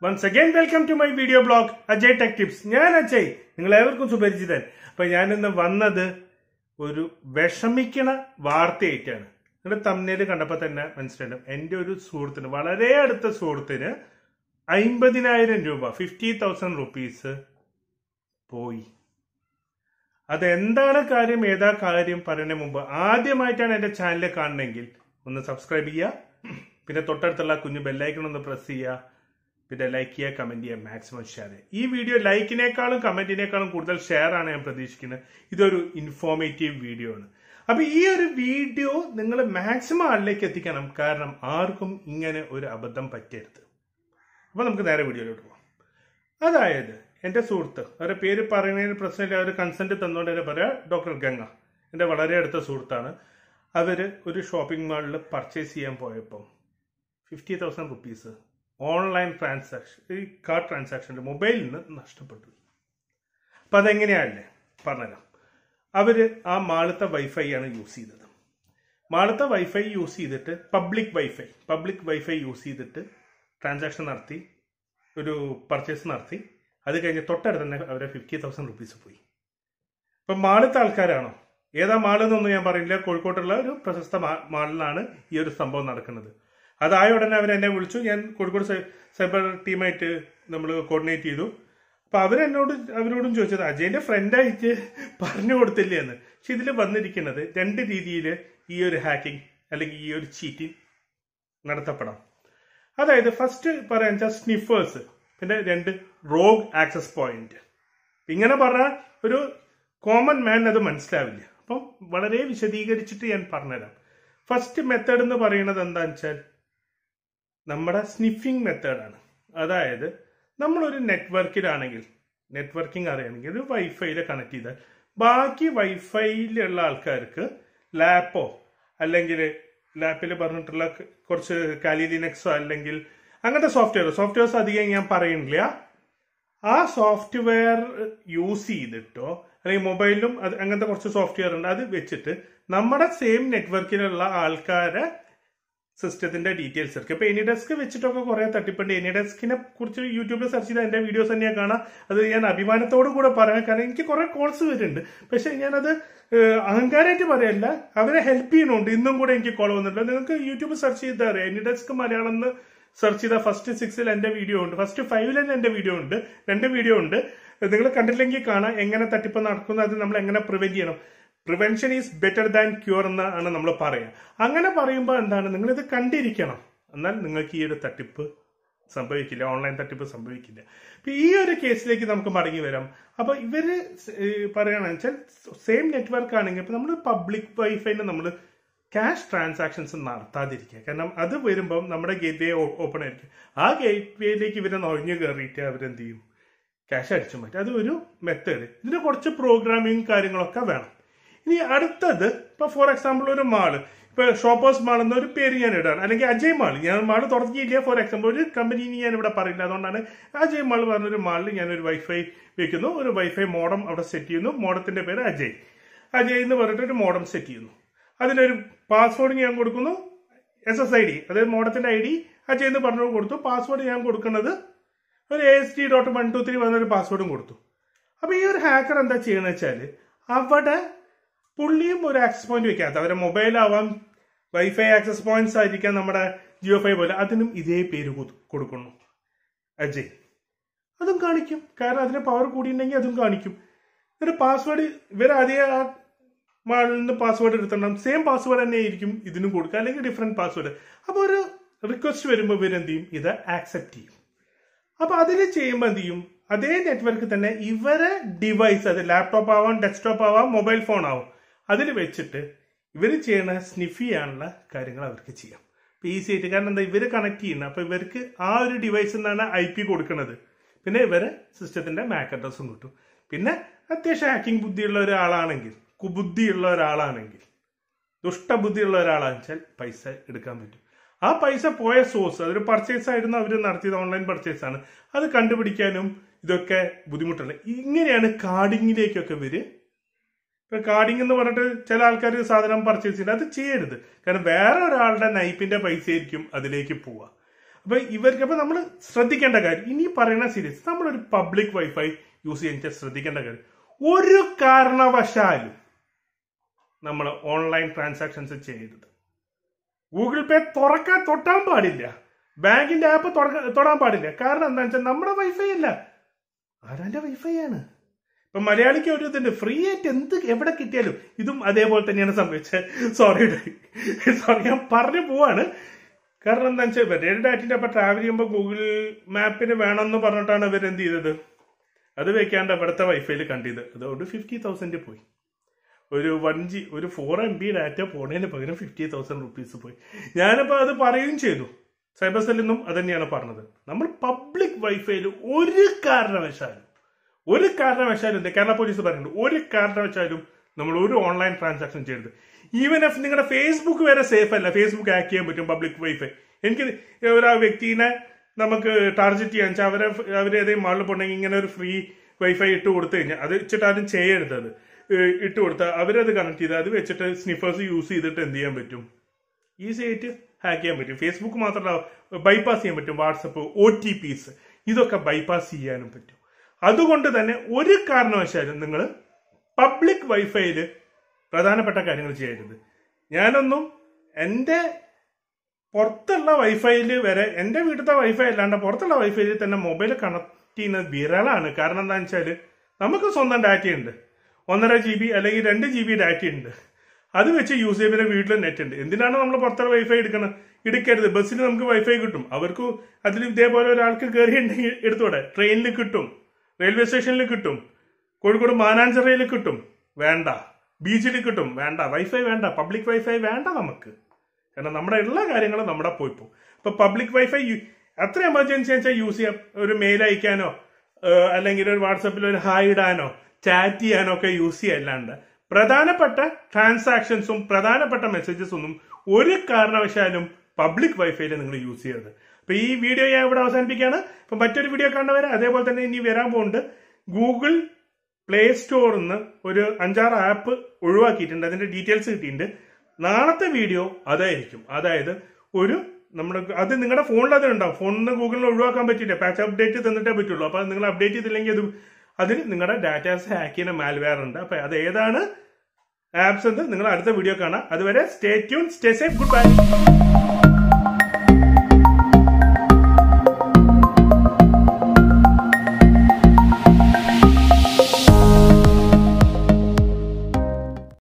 once again welcome to my video blog Ajay tech tips ഞാൻ അജയ് നിങ്ങൾ ഏവർക്കും സുപരിചിതൻ അപ്പൊ ഞാൻ ഇന്ന് വന്നത് ഒരു വിഷമിക്കണ വാർത്തയായിട്ടാണ് നിങ്ങളുടെ തമ്മില് കണ്ടപ്പോൾ തന്നെ മനസ്സിലായിട്ടും എൻ്റെ ഒരു സുഹൃത്തിന് വളരെ അടുത്ത സുഹൃത്തിന് അമ്പതിനായിരം രൂപ ഫിഫ്റ്റി തൗസൻഡ് റുപ്പീസ് പോയി അതെന്താണ് കാര്യം ഏതാ കാര്യം പറയുന്നതിന് മുമ്പ് ആദ്യമായിട്ടാണ് എൻ്റെ ചാനൽ കാണണമെങ്കിൽ ഒന്ന് സബ്സ്ക്രൈബ് ചെയ്യുക പിന്നെ തൊട്ടടുത്തുള്ള കുഞ്ഞു ബെല്ലൈക്കൺ ഒന്ന് പ്രസ് ചെയ്യുക പിന്നെ ലൈക്ക് ചെയ്യുക കമന്റ് ചെയ്യുക മാക്സിമം ഷെയർ ചെയ്യുക ഈ വീഡിയോ ലൈക്കിനേക്കാളും കമന്റിനേക്കാളും കൂടുതൽ ഷെയർ ആണ് ഞാൻ പ്രതീക്ഷിക്കുന്നത് ഇതൊരു ഇൻഫോർമേറ്റീവ് വീഡിയോ ആണ് അപ്പൊ ഈ ഒരു വീഡിയോ നിങ്ങൾ മാക്സിമം ആളിലേക്ക് എത്തിക്കണം കാരണം ആർക്കും ഇങ്ങനെ ഒരു അബദ്ധം പറ്റരുത് അപ്പൊ നമുക്ക് നേരെ വീഡിയോയിലോട്ട് പോകാം അതായത് എൻ്റെ സുഹൃത്ത് അവരുടെ പേര് പറയുന്നതിന് പ്രശ്നമില്ല അവർ കൺസെന്റ് തന്നുകൊണ്ട് തന്നെ പറയാം ഡോക്ടർ ഗംഗ എൻ്റെ വളരെ അടുത്ത സുഹൃത്താണ് അവര് ഒരു ഷോപ്പിംഗ് മാളിൽ പർച്ചേസ് ചെയ്യാൻ പോയപ്പം fifty thousand rupees online transaction ഈ കാർഡ് ട്രാൻസാക്ഷൻ്റെ മൊബൈലിൽ നിന്ന് നഷ്ടപ്പെട്ടു അപ്പം അതെങ്ങനെയല്ലേ പറഞ്ഞുതരാം അവര് ആ മാളത്തെ വൈഫൈ ആണ് യൂസ് ചെയ്തത് മാളത്തെ വൈഫൈ യൂസ് ചെയ്തിട്ട് public wifi public wifi use ചെയ്തിട്ട് ട്രാൻസാക്ഷൻ നടത്തി ഒരു പർച്ചേസ് നടത്തി അത് കഴിഞ്ഞ് തൊട്ടടുത്ത് തന്നെ അവരെ ഫിഫ്റ്റി തൗസൻഡ് റുപ്പീസ് പോയി ഇപ്പം മാളത്തെ ആൾക്കാരാണോ ഏതാ മാളെന്നൊന്നും ഞാൻ പറയില്ല കോഴിക്കോട്ടുള്ള ഒരു പ്രശസ്ത മാ- മാളിലാണ് ഈ ഒരു സംഭവം നടക്കുന്നത് അതായ ഉടനെ അവർ എന്നെ വിളിച്ചു ഞാൻ കോഴിക്കോട് സൈ- സൈബർ ടീമായിട്ട് നമ്മൾ കോർഡിനേറ്റ് ചെയ്തു അപ്പൊ അവരെന്നോട് അവരോടും ചോദിച്ചത് അജയന്റെ ഫ്രണ്ടായിട്ട് പറഞ്ഞു കൊടുത്തില്ലേ എന്ന് പക്ഷെ ഇതിൽ വന്നിരിക്കുന്നത് രണ്ട് രീതിയിൽ ഈ ഒരു ഹാക്കിംഗ് അല്ലെങ്കിൽ ഈ ഒരു ചീറ്റിംഗ് നടത്തപ്പെടാം അതായത് ഫസ്റ്റ് പറയാൻ വെച്ചാൽ സ്നിഫേഴ്സ് പിന്നെ രണ്ട് റോഗ് ആക്സസ് പോയിന്റ് ഇങ്ങനെ പറഞ്ഞാൽ ഒരു കോമൺ മാൻ അത് മനസ്സിലാവില്ല അപ്പം വളരെ വിശദീകരിച്ചിട്ട് ഞാൻ പറഞ്ഞുതരാം ഫസ്റ്റ് മെത്തേഡ് എന്ന് പറയുന്നത് എന്താണെന്ന് വെച്ചാൽ നമ്മുടെ സ്നിഫിംഗ് മെത്തേഡാണ് അതായത് നമ്മളൊരു നെറ്റ്വർക്കിലാണെങ്കിൽ നെറ്റ്വർക്കിംഗ് അറിയണമെങ്കിൽ ഒരു വൈഫൈയിൽ കണക്ട് ചെയ്താൽ ബാക്കി വൈഫൈയിലുള്ള ആൾക്കാർക്ക് ലാപ്പോ അല്ലെങ്കിൽ ലാപ്പിൽ പറഞ്ഞിട്ടുള്ള കുറച്ച് കാലി ലിനക്സോ അല്ലെങ്കിൽ അങ്ങനത്തെ സോഫ്റ്റ്വെയർ സോഫ്റ്റ്വെയർസ് അധികം ഞാൻ പറയുന്നില്ല ആ സോഫ്റ്റ്വെയർ യൂസ് ചെയ്തിട്ടോ അല്ലെങ്കിൽ മൊബൈലിലും അത് അങ്ങനത്തെ കുറച്ച് സോഫ്റ്റ്വെയർ ഉണ്ട് അത് വെച്ചിട്ട് നമ്മുടെ സെയിം നെറ്റ്വർക്കിലുള്ള ആൾക്കാരെ സിസ്റ്റത്തിന്റെ ഡീറ്റെയിൽസ് എടുക്കുക ഇപ്പൊ എനി ഡെസ്ക് വെച്ചിട്ടൊക്കെ കുറെ തട്ടിപ്പുണ്ട് എനി ഡെസ്കിനെ കുറിച്ച് യൂട്യൂബിൽ സെർച്ച് ചെയ്താൽ എന്റെ വീഡിയോസ് തന്നെയാണ് കാണാം അത് ഞാൻ അഭിമാനത്തോടു കൂടെ പറയാം കാരണം എനിക്ക് കുറെ കോൾസ് വരുന്നുണ്ട് പക്ഷെ ഞാനത് ഏഹ്, അഹങ്കാരമായിട്ട് പറയല്ല അവരെ ഹെൽപ്പ് ചെയ്യുന്നുണ്ട് ഇന്നും കൂടെ എനിക്ക് കോൾ വന്നിട്ടുണ്ട് നിങ്ങൾക്ക് യൂട്യൂബ് സെർച്ച് ചെയ്താൽ അറിയാം എനി ഡെസ്ക് മലയാളം എന്ന് സെർച്ച് ചെയ്ത ഫസ്റ്റ് സിക്സിൽ എന്റെ വീഡിയോ ഉണ്ട് ഫസ്റ്റ് ഫൈവിൽ തന്നെ എന്റെ വീഡിയോ ഉണ്ട് രണ്ട് വീഡിയോ ഉണ്ട് നിങ്ങൾ കണ്ടില്ലെങ്കിൽ കാണാം എങ്ങനെ തട്ടിപ്പ് നടക്കുന്നത് അത് നമ്മൾ എങ്ങനെ പ്രിവെന്റ് ചെയ്യണം prevention is better than cure എന്നാണ് നമ്മൾ പറയുക അങ്ങനെ പറയുമ്പോൾ എന്താണ് നിങ്ങൾ ഇത് കണ്ടിരിക്കണം എന്നാൽ നിങ്ങൾക്ക് ഈ ഒരു തട്ടിപ്പ് സംഭവിക്കില്ല ഓൺലൈൻ തട്ടിപ്പ് സംഭവിക്കില്ല അപ്പൊ ഈ ഒരു കേസിലേക്ക് നമുക്ക് മടങ്ങി വരാം അപ്പൊ ഇവര് പറയുകയാണെന്ന് വെച്ചാൽ സെയിം നെറ്റ്വർക്ക് ആണെങ്കിൽ ഇപ്പൊ നമ്മൾ പബ്ലിക് വൈഫൈന് നമ്മൾ ക്യാഷ് ട്രാൻസാക്ഷൻസ് നടത്താതിരിക്കുക കാരണം അത് വരുമ്പം നമ്മുടെ ഗേറ്റ് വേ ഓപ്പൺ ആയിരിക്കും ആ ഗേറ്റ് വേയിലേക്ക് ഇവരെ നുഴഞ്ഞു കയറിയിട്ട് അവരെന്ത് ചെയ്യും ക്യാഷ് അടിച്ചു മാറ്റും അത് ഒരു മെത്തേഡ് ഇതിന് കുറച്ച് പ്രോഗ്രാമിങ് കാര്യങ്ങളൊക്കെ വേണം ഇനി അടുത്തത് ഇപ്പൊ ഫോർ എക്സാമ്പിൾ ഒരു മാള് ഇപ്പൊ ഷോപ്പേഴ്സ് മാൾ എന്ന ഒരു പേര് ഞാൻ ഇടാണ് അല്ലെങ്കിൽ അജയ് മാൾ ഞാൻ മാള് തുറക്കിയില്ല ഫോർ എക്സാമ്പിൾ ഒരു കമ്പനിനെ ഞാൻ ഇവിടെ പറയില്ല അതുകൊണ്ടാണ് അജയ് മാൾ പറഞ്ഞൊരു മാളിൽ ഞാൻ ഒരു വൈഫൈ വെക്കുന്നു ഒരു വൈഫൈ മോഡം അവിടെ സെറ്റ് ചെയ്യുന്നു മോഡത്തിന്റെ പേര് അജയ് അജയ് എന്ന് പറഞ്ഞിട്ട് ഒരു മോഡം സെറ്റ് ചെയ്യുന്നു അതിനൊരു പാസ്വേഡ് ഞാൻ കൊടുക്കുന്നു എസ് എസ് ഐ ഡി അതായത് മോഡത്തിന്റെ ഐ ഡി അജയ് എന്ന് പറഞ്ഞു കൊടുത്തു പാസ്വേഡ് ഞാൻ കൊടുക്കുന്നത് ഒരു A S T dot one two three വന്നൊരു പാസ്വേഡും കൊടുത്തു അപ്പൊ ഈ ഒരു ഹാക്കർ എന്താ ചെയ്യുന്നത് വെച്ചാല് അവിടെ പുള്ളിയും ഒരു ആക്സസ് പോയിന്റ് വെക്കാത്ത അവരെ മൊബൈൽ ആവാം വൈഫൈ ആക്സസ് പോയിന്റ്സ് ആയിരിക്കാം നമ്മുടെ ജിയോ ഫൈവ് പോലെ അതിനും ഇതേ പേര് കൊ- കൊടുക്കുന്നു അജയ് അതും കാണിക്കും കാരണം അതിന് പവർ കൂടിയിട്ടുണ്ടെങ്കിൽ അതും കാണിക്കും എന്നിട്ട് പാസ്വേഡ് ഇവരാദ്യം ആ മാളിൽ നിന്ന് പാസ്വേഡ് എടുത്തിട്ടുണ്ടാവും സെയിം പാസ്വേഡ് തന്നെ ആയിരിക്കും ഇതിനും കൊടുക്കുക അല്ലെങ്കിൽ ഡിഫറെന്റ് പാസ്വേഡ് അപ്പോൾ ഒരു റിക്വസ്റ്റ് വരുമ്പോൾ ഇവരെന്ത് ചെയ്യും ഇത് ആക്സെപ്റ്റ് ചെയ്യും അപ്പൊ അതിൽ ചെയ്യുമ്പോൾ എന്ത് ചെയ്യും അതേ നെറ്റ്വർക്ക് തന്നെ ഇവരെ ഡിവൈസ് അത് ലാപ്ടോപ്പ് ആവാം ഡെസ്ക്ടോപ്പ് ആവാം മൊബൈൽ ഫോൺ ആവാം അതിൽ വെച്ചിട്ട് ഇവർ ചെയ്യണ സ്നിഫ് ചെയ്യാനുള്ള കാര്യങ്ങൾ അവർക്ക് ചെയ്യാം ഇപ്പൊ ഈസി ആയിട്ട് കാരണം എന്താ ഇവര് കണക്ട് ചെയ്യുന്നത് അപ്പൊ ഇവർക്ക് ആ ഒരു ഡിവൈസിൽ നിന്നാണ് ഐ പി കൊടുക്കുന്നത് പിന്നെ ഇവരെ സിസ്റ്റത്തിന്റെ മാക് അഡ്രസ്സും കിട്ടും പിന്നെ അത്യാവശ്യം ഹാക്കിംഗ് ബുദ്ധിയുള്ള ഒരാളാണെങ്കിൽ കുബുദ്ധിയുള്ള ഒരാളാണെങ്കിൽ ദുഷ്ടബുദ്ധിയുള്ള ഒരാളാണെന്ന് വെച്ചാൽ പൈസ എടുക്കാൻ പറ്റും ആ പൈസ പോയ സോഴ്സ് അതൊരു പർച്ചേസ് ആയിരുന്നു അവർ നടത്തിയത് ഓൺലൈൻ പർച്ചേസ് ആണ് അത് കണ്ടുപിടിക്കാനും ഇതൊക്കെ ബുദ്ധിമുട്ടുണ്ട് ഇങ്ങനെയാണ് കാർഡിങ്ങിലേക്കൊക്കെ ഇവര് ഇപ്പൊ കാർഡിംഗ് എന്ന് പറഞ്ഞിട്ട് ചില ആൾക്കാർ സാധനം പർച്ചേസ് ചെയ്യുന്നത് അത് ചെയ്യരുത് കാരണം വേറെ ഒരാളുടെ നൈപ്പിന്റെ പൈസ ആയിരിക്കും അതിലേക്ക് പോവുക അപ്പൊ ഇവർക്ക് അപ്പൊ നമ്മൾ ശ്രദ്ധിക്കേണ്ട കാര്യം ഇനി പറയുന്ന സീരീസ് നമ്മളൊരു പബ്ലിക് വൈഫൈ യൂസ് ചെയ്യാൻ ശ്രദ്ധിക്കേണ്ട കാര്യം ഒരു കാരണവശാലും നമ്മൾ ഓൺലൈൻ ട്രാൻസാക്ഷൻസ് ചെയ്യരുത് ഗൂഗിൾ പേ തുറക്കാൻ തൊട്ടാൻ പാടില്ല ബാങ്കിന്റെ ആപ്പ് തൊടാൻ പാടില്ല കാരണം എന്താണെന്ന് വെച്ചാൽ നമ്മുടെ വൈഫൈ അല്ല ആരാന്റെ വൈഫൈ ആണ് ഇപ്പൊ മലയാളിക്ക് ഒരു ഇതുണ്ട് ഫ്രീ ആയിട്ട് എന്ത് എവിടെ കിട്ടിയാലും ഇതും അതേപോലെ തന്നെയാണ് സംഭവിച്ചത് സോറി സോറി ഞാൻ പറഞ്ഞു പോവാണ് കാരണം എന്താ വെച്ചാൽ ഇവരുടെ ഡാറ്റിന്റെ അപ്പൊ ട്രാവൽ ചെയ്യുമ്പോൾ ഗൂഗിൾ മാപ്പിന് വേണമെന്ന് പറഞ്ഞിട്ടാണ് ഇവർ എന്ത് ചെയ്തത് അത് വെക്കാണ്ട് ഇവിടുത്തെ വൈഫൈയിൽ കണ്ടത് അതുകൊണ്ട് ഫിഫ്റ്റി തൗസൻഡ് പോയി ഒരു വൺ ജി ഒരു ഫോർ എം ബി ഡാറ്റ പോണതിന് പകരം ഫിഫ്റ്റി തൗസൻഡ് റുപ്പീസ് പോയി ഞാനിപ്പോൾ അത് പറയുകയും ചെയ്തു സൈബർ സെല്ലിൽ നിന്നും അത് തന്നെയാണ് പറഞ്ഞത് നമ്മൾ പബ്ലിക് വൈഫൈയിൽ ഒരു കാരണവശാലും ഒരു കാരണവശാലും എന്താ കേരള പോലീസ് പറയുന്നുണ്ട് ഒരു കാരണവശാലും നമ്മൾ ഒരു ഓൺലൈൻ ട്രാൻസാക്ഷൻ ചെയ്യരുത് ഈവൻ എഫ് നിങ്ങളുടെ ഫേസ്ബുക്ക് വരെ സേഫ് അല്ല ഫേസ്ബുക്ക് ഹാക്ക് ചെയ്യാൻ പറ്റും പബ്ലിക് വൈഫൈ എനിക്ക് ഒരു ആ വ്യക്തിനെ നമുക്ക് ടാർഗറ്റ് ചെയ്യാൻ വെച്ചാൽ അവരെ അവർ ഏതെങ്കിലും മാളിൽ പോകണമെങ്കിൽ ഇങ്ങനെ ഒരു ഫ്രീ വൈഫൈ ഇട്ട് കൊടുത്തു കഴിഞ്ഞാൽ അത് വെച്ചിട്ട് ആരും ചെയ്യരുത് അത് ഇട്ട് കൊടുത്താൽ അവരത് കണക്ട് ചെയ്ത് അത് വെച്ചിട്ട് സ്നിഫേഴ്സ് യൂസ് ചെയ്തിട്ട് എന്ത് ചെയ്യാൻ പറ്റും ഈസി ആയിട്ട് ഹാക്ക് ചെയ്യാൻ പറ്റും ഫേസ്ബുക്ക് മാത്രമല്ല ബൈപ്പാസ് ചെയ്യാൻ പറ്റും വാട്സപ്പ് ഒ ടി പിസ് ഇതൊക്കെ ബൈപ്പാസ് ചെയ്യാനും പറ്റും അതുകൊണ്ട് തന്നെ ഒരു കാരണവശാലും നിങ്ങൾ പബ്ലിക് വൈഫൈയിൽ പ്രധാനപ്പെട്ട കാര്യങ്ങൾ ചെയ്യരുത് ഞാനൊന്നും എൻ്റെ പുറത്തുള്ള വൈഫൈയിൽ വരെ എൻ്റെ വീട്ടിലത്തെ വൈഫൈ അല്ലാണ്ട് പുറത്തുള്ള വൈഫൈയിൽ തന്നെ മൊബൈൽ കണക്ട് ചെയ്യുന്നത് വിരളാണ് കാരണം എന്താണെന്ന് വെച്ചാൽ നമുക്ക് സ്വന്തം ഡാറ്റയുണ്ട് ഒന്നര ജി ബി അല്ലെങ്കിൽ രണ്ട് ജി ബി ഡാറ്റയുണ്ട് അത് വെച്ച് യൂസ് ചെയ്യുമ്പോൾ വീട്ടിൽ നെറ്റ് ഉണ്ട് എന്തിനാണ് നമ്മൾ പുറത്തുള്ള വൈഫൈ എടുക്കണം എടുക്കരുത് ബസ്സിൽ നമുക്ക് വൈഫൈ കിട്ടും അവർക്ക് അതിൽ ഇതേപോലെ ഒരാൾക്ക് കയറിയുണ്ടെങ്കിൽ എടുത്തോടെ ട്രെയിനിൽ കിട്ടും റെയിൽവേ സ്റ്റേഷനിൽ കിട്ടും കോഴിക്കോട് മാനാഞ്ചിറയിൽ കിട്ടും വേണ്ട ബീച്ചിൽ കിട്ടും വേണ്ട വൈഫൈ വേണ്ട പബ്ലിക് വൈഫൈ വേണ്ട നമുക്ക് കാരണം നമ്മുടെ എല്ലാ കാര്യങ്ങളും നമ്മുടെ പോയി പോകും ഇപ്പൊ പബ്ലിക് വൈഫൈ എത്ര എമർജൻസി വെച്ചാൽ യൂസ് ചെയ്യാം ഒരു മെയിൽ അയക്കാനോ അല്ലെങ്കിൽ ഒരു വാട്സപ്പിൽ ഒരു ഹായ് ഇടാനോ ചാറ്റ് ചെയ്യാനോ ഒക്കെ യൂസ് ചെയ്യാല്ലാണ്ട് പ്രധാനപ്പെട്ട ട്രാൻസാക്ഷൻസും പ്രധാനപ്പെട്ട മെസ്സേജസ് ഒന്നും ഒരു കാരണവശാലും പബ്ലിക് വൈഫൈയിൽ നിങ്ങൾ യൂസ് ചെയ്യരുത് അപ്പൊ ഈ വീഡിയോ ഞാൻ ഇവിടെ അവസാനിപ്പിക്കുകയാണ് അപ്പൊ മറ്റൊരു വീഡിയോ കണ്ടുവരെ അതേപോലെ തന്നെ ഇനി വരാൻ പോകുന്നുണ്ട് ഗൂഗിൾ പ്ലേ സ്റ്റോറിൽ നിന്ന് ഒരു അഞ്ചാറ് ആപ്പ് ഒഴിവാക്കിയിട്ടുണ്ട് അതിന്റെ ഡീറ്റെയിൽസ് കിട്ടിയിട്ടുണ്ട് നാളത്തെ വീഡിയോ അതായിരിക്കും അതായത് ഒരു നമ്മുടെ അത് നിങ്ങളുടെ ഫോണിൽ അത് ഉണ്ടാവും ഫോണിൽ നിന്ന് ഗൂഗിളിൽ ഒഴിവാക്കാൻ പറ്റില്ല പാച്ച് അപ്ഡേറ്റ് തന്നിട്ടേ പറ്റുള്ളൂ അപ്പൊ നിങ്ങൾ അപ്ഡേറ്റ് ചെയ്തില്ലെങ്കിൽ അത് അതിൽ നിങ്ങളുടെ ഡാറ്റാസ് ഹാക്ക് ചെയ്യുന്ന മാൽവെയർ ഉണ്ട് അപ്പൊ അത് ഏതാണ് ആപ്സ് എന്ന് നിങ്ങൾ അടുത്ത വീഡിയോ കാണാം അതുവരെ stay tune stay safe good bye